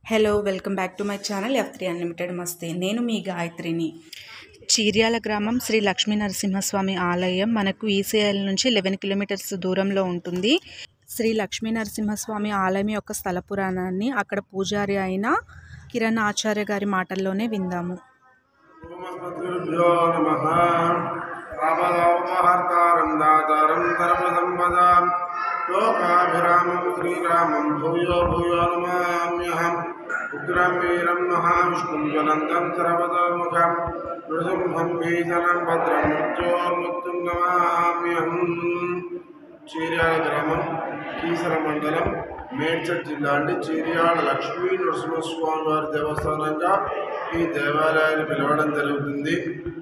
hello welcome back to my channel F three unlimited మస్తే నేను మీ గాయత్రిని చీర్యాల గ్రామం శ్రీ లక్ష్మీ నరసింహస్వామి ఆలయం మనకు ఈసీఎల్ నుంచి లెవెన్ కిలోమీటర్స్ దూరంలో ఉంటుంది శ్రీ లక్ష్మీ నరసింహస్వామి ఆలయం యొక్క స్థల పురాణాన్ని అక్కడ పూజారి అయిన కిరణ్ ఆచార్య గారి మాటల్లోనే విందాము ఓమస్మద్గురుభ్యో నమః ఆపదోపహర్తారం దాతారం సర్వసంపదాం లోకాభిరామం శ్రీరామం భూయో భూయో నమామ్యహం ఉగ్రం వీరం మహావిష్ణుం జ్వలంతం సర్వతోముఖం నృసింహం భీషణం భద్రం మృత్యోర్మృత్యుం నమామ్యహం చీర్యాల గ్రామం కీసర మండలం మేడ్చల్ జిల్లా అంటే చీర్యాల లక్ష్మీ నరసింహస్వామి వారి దేవస్థానంగా ఈ దేవాలయాన్ని పిలవడం జరుగుతుంది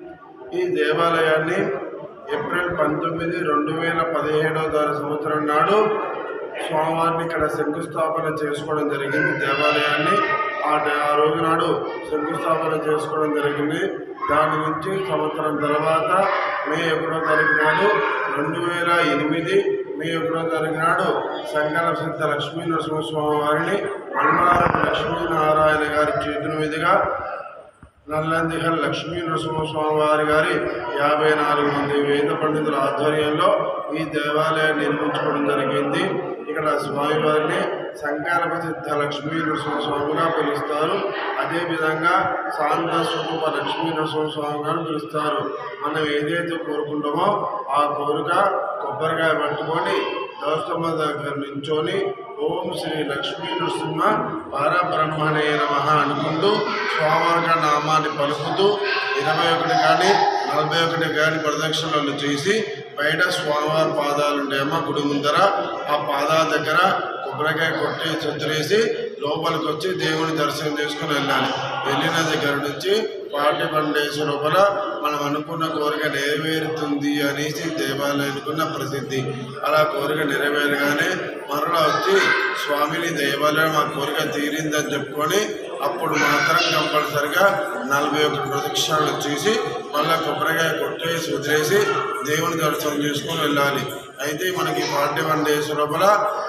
ఈ దేవాలయాన్ని ఏప్రిల్ పంతొమ్మిది రెండు వేల పదిహేడవ తారీఖు సంవత్సరం నాడు స్వామివారిని ఇక్కడ శంకుస్థాపన చేసుకోవడం జరిగింది దేవాలయాన్ని ఆ డే- ఆ రోజు నాడు శంకుస్థాపన చేసుకోవడం జరిగింది దాని నుంచి సంవత్సరం తర్వాత మే ఒకటో తారీఖు నాడు రెండు వేల ఎనిమిది మే ఒకటో తారీఖు నాడు సంకల సిద్ధ లక్ష్మీ నరసింహస్వామి వారిని అన్నారపు లక్ష్మీనారాయణ గారి చేతుల మీదుగా నల్లందిహల్ లక్ష్మీ నరసింహస్వామి వారి గారి యాభై నాలుగు మంది వేద పండితుల ఆధ్వర్యంలో ఈ దేవాలయాన్ని నిర్మించుకోవడం జరిగింది ఇక్కడ స్వామివారిని సంకల్ప సిద్ధ లక్ష్మీ నరసింహస్వామిగా పిలుస్తారు అదేవిధంగా శాంత స్వరూప లక్ష్మీ నరసింహస్వామిగా పిలుస్తారు మనం ఏదైతే కోరుకుంటామో ఆ కోరిక కొబ్బరికాయ పట్టుకొని దోస్తమ్మ దగ్గర నుంచొని ఓం శ్రీ లక్ష్మీ నృసింహ పరబ్రహ్మణే నమ అనుకుంటూ స్వామివారి నామాన్ని పలుకుతూ ఇరవై ఒకటి కానీ నలభై ఒకటి కానీ ప్రదక్షిణలు చేసి బయట స్వామివారి పాదాలు ఉంటాయమ్మ గుడి ముందర ఆ పాదాల దగ్గర కొబ్బరికాయ కొట్టి చెత్తలేసి లోపలికి వచ్చి దేవుని దర్శనం చేసుకుని వెళ్ళాలి వెళ్ళిన దగ్గర నుంచి పాటి పండేసి లోపల మనం అనుకున్న కోరిక నెరవేరుతుంది అనేసి దేవాలయానికున్న ప్రసిద్ధి అలా కోరిక నెరవేరగానే మరలా వచ్చి స్వామిని దేవాలయం ఆ కోరిక తీరిందని చెప్పుకొని అప్పుడు మాత్రం కంపల్సరిగా నలభై ఒకటి ప్రదక్షిణలు చేసి మళ్ళీ కొబ్బరికాయ కొట్టేసి వదిలేసి దేవుని దర్శనం చేసుకొని వెళ్ళాలి అయితే మనకి ఫార్టీ వన్ డేస్ లోపల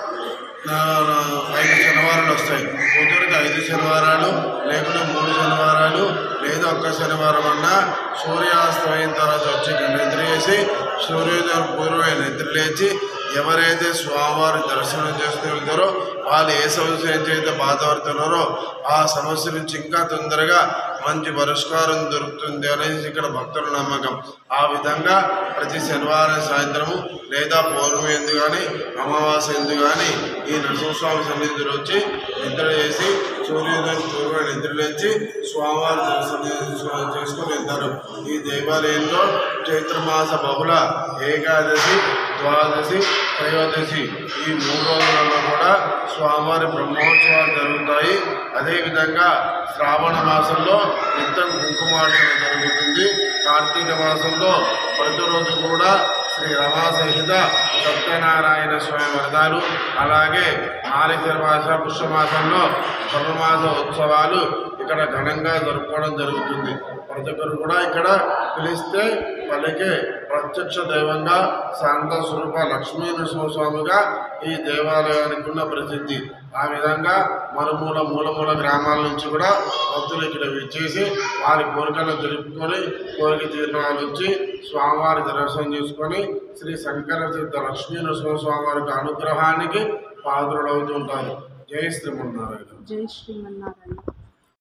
నా- నా- ఐదు శనివారాలు వస్తాయి కుదురుకి ఐదు శనివారాలు లేకుంటే మూడు శనివారాలు లేదా ఒక్క శనివారం అన్నా సూర్యాస్తమైన తర్వాత వచ్చి ఇక్కడ నిద్ర చేసి సూర్యోదయం పూర్వమే నిద్ర లేచి ఎవరైతే స్వామివారి దర్శనం చేసుకుని వెళ్తారో వాళ్ళు ఏ సమస్య అయితే బాధపడుతున్నారో ఆ సమస్య నుంచి ఇంకా తొందరగా మంచి పరిష్కారం దొరుకుతుంది అనేది ఇక్కడ భక్తుల నమ్మకం ఆ విధంగా ప్రతి శనివారం సాయంత్రము లేదా పౌర్ణమి ఎందు కానీ అమావాస్య ఎందు కానీ ఈ నరసింహస్వామి సన్నిధిలో వచ్చి నిద్ర చేసి సూర్యోదయం పూర్వ నిద్రలేచి స్వామివారి దర్శనం చేసు- చేసుకుని వెళ్తారు ఈ దేవాలయంలో చైత్రమాస బహుళ ఏకాదశి ద్వాదశి త్రయోదశి ఈ మూడు రోజులలో కూడా స్వామివారి బ్రహ్మోత్సవాలు జరుగుతాయి అదేవిధంగా శ్రావణ మాసంలో నిత్యం కుంకుమార్చన జరుగుతుంది కార్తీక మాసంలో ప్రతిరోజు కూడా శ్రీ రమా సహిత సత్యనారాయణ స్వామి వ్రతాలు అలాగే ఆరిద్ర మాస పుష్యమాసంలో ధర్మమాస ఉత్సవాలు ఇక్కడ ఘనంగా జరుపుకోవడం జరుగుతుంది ప్రతి ఒక్కరు కూడా ఇక్కడ పిలిస్తే పలికే ప్రత్యక్ష దైవంగా శాంత స్వరూప లక్ష్మీ నరసింహస్వామిగా ఈ దేవాలయానికి ఉన్న ప్రసిద్ధి ఆ విధంగా మరుమూల మూలమూల గ్రామాల నుంచి కూడా భక్తులు ఇక్కడ విచ్చేసి వారి కోరికలు జరుపుకొని కోరిక తీర్మానాలు వచ్చి స్వామివారి దర్శనం చేసుకొని శ్రీ శంకర సిద్ధ లక్ష్మీ నరసింహస్వామి వారికి అనుగ్రహానికి పాత్రులవుతుంటారు జై శ్రీమన్నారాయణ జై శ్రీమన్నారాయణ